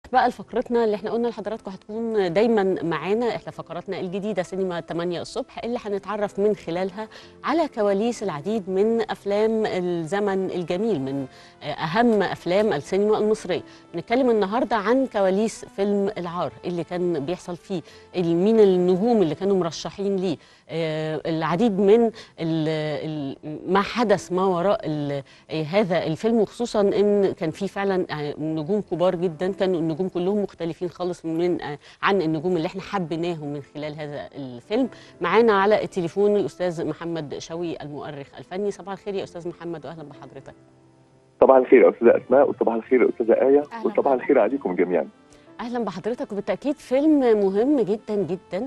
بقى لفقرتنا اللي احنا قلنا لحضراتكم هتكون دايما معانا احنا فقراتنا الجديده سينما 8 الصبح اللي هنتعرف من خلالها على كواليس العديد من افلام الزمن الجميل من اهم افلام السينما المصريه بنتكلم النهارده عن كواليس فيلم العار اللي كان بيحصل فيه مين النجوم اللي كانوا مرشحين ليه العديد من ال ال ما حدث ما وراء هذا الفيلم وخصوصا ان كان في فعلا نجوم كبار جدا كانوا النجوم كلهم مختلفين خالص من عن النجوم اللي احنا حبيناهم من خلال هذا الفيلم معانا على التليفون الاستاذ محمد شوقي المؤرخ الفني صباح الخير يا استاذ محمد واهلا بحضرتك صباح الخير يا استاذه اسماء وصباح الخير يا استاذه ايه وصباح الخير عليكم جميعا اهلا بحضرتك وبالتاكيد فيلم مهم جدا جدا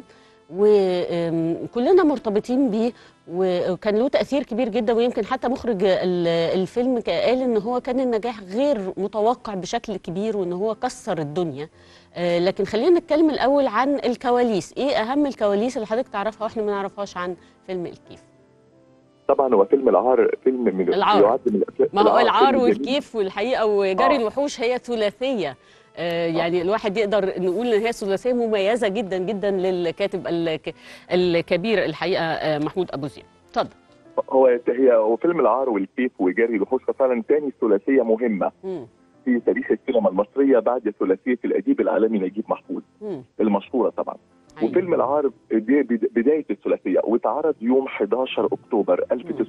وكلنا مرتبطين بيه وكان له تاثير كبير جدا ويمكن حتى مخرج الفيلم قال ان هو كان النجاح غير متوقع بشكل كبير وان هو كسر الدنيا لكن خلينا نتكلم الاول عن الكواليس ايه اهم الكواليس اللي حضرتك تعرفها واحنا ما نعرفهاش عن فيلم الكيف طبعا هو فيلم العار فيلم من العار يعد من الافلام ما هو العار فيلم جميل. والكيف والحقيقه وجري آه. الوحوش هي ثلاثيه آه يعني الواحد يقدر نقول ان هي ثلاثيه مميزه جدا جدا للكاتب الك- الكبير الحقيقه آه، محمود ابو زيد اتفضل هو هي هو فيلم العار والكيف وجري الوحوش فعلا ثاني ثلاثيه مهمه مم. في تاريخ السينما المصريه بعد ثلاثيه الاديب العالمي نجيب محفوظ مم. المشهوره طبعا أيوة. وفيلم العار دي بد- بدايه الثلاثيه واتعرض يوم 11 اكتوبر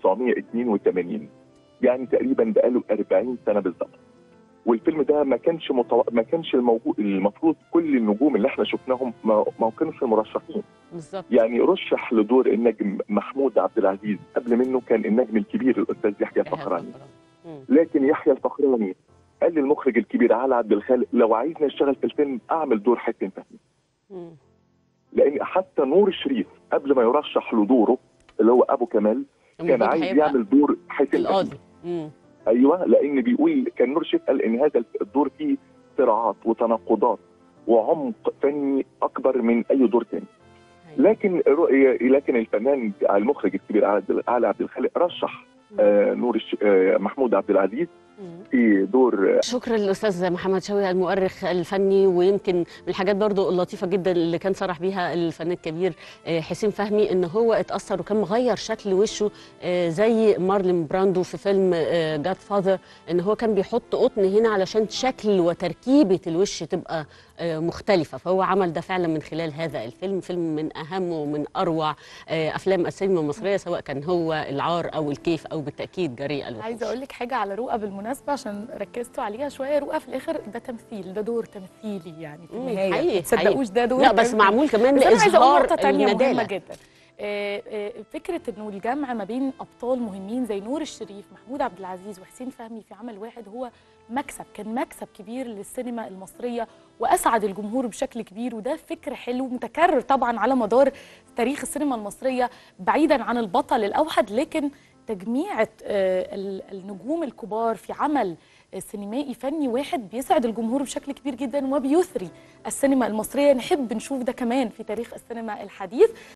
1982 يعني تقريبا بقاله 40 سنه بالظبط والفيلم ده ما كانش متو... ما كانش الموجود المفروض كل النجوم اللي احنا شفناهم ما, ما كانوش مرشحين بالظبط يعني رشح لدور النجم محمود عبد العزيز قبل منه كان النجم الكبير الاستاذ يحيى الفخراني مم. لكن يحيى الفخراني قال للمخرج الكبير علي عبد الخالق لو عايزني اشتغل في الفيلم اعمل دور حسين فهمي مم. لان حتى نور الشريف قبل ما يرشح لدوره اللي هو ابو كمال كان المفروض عايز هيبقى يعمل دور حسين فهمي القاضي مم. ايوه لان بيقول كان نور الشريف قال ان هذا الدور فيه صراعات وتناقضات وعمق فني اكبر من اي دور تاني أيوة. لكن الرؤية لكن الفنان المخرج الكبير علي علي عبد الخالق رشح آه، نور الش... آه، محمود عبد العزيز مم. في دور شكرا للاستاذ محمد شوقي المؤرخ الفني ويمكن من الحاجات برضو اللطيفه جدا اللي كان صرح بيها الفنان الكبير آه، حسين فهمي ان هو اتاثر وكان مغير شكل وشه آه، زي مارلين براندو في فيلم جاد فاذر ان هو كان بيحط قطن هنا علشان شكل وتركيبه الوش تبقى آه، مختلفه فهو عمل ده فعلا من خلال هذا الفيلم فيلم من اهم ومن اروع آه، افلام السينما المصريه سواء كان هو العار او الكيف او بالتاكيد جريء الوحوش عايزه اقول لك حاجه على رؤى بالمناسبه عشان ركزتوا عليها شويه رؤى في الاخر ده تمثيل ده دور تمثيلي يعني في مم، النهايه حقيقي، ما تصدقوش ده دور لا بس تمثيلي. معمول كمان بس انا عايزه اقول لاظهار نقطه تانية مهمه الندالة جدا آه، آه، فكره انه الجمع ما بين ابطال مهمين زي نور الشريف محمود عبد العزيز وحسين فهمي في عمل واحد هو مكسب كان مكسب كبير للسينما المصريه واسعد الجمهور بشكل كبير وده فكر حلو متكرر طبعا على مدار تاريخ السينما المصريه بعيدا عن البطل الاوحد لكن تجميعة آه، ال- النجوم الكبار في عمل سينمائي فني واحد بيسعد الجمهور بشكل كبير جدا وبيثري السينما المصريه نحب نشوف ده كمان في تاريخ السينما الحديث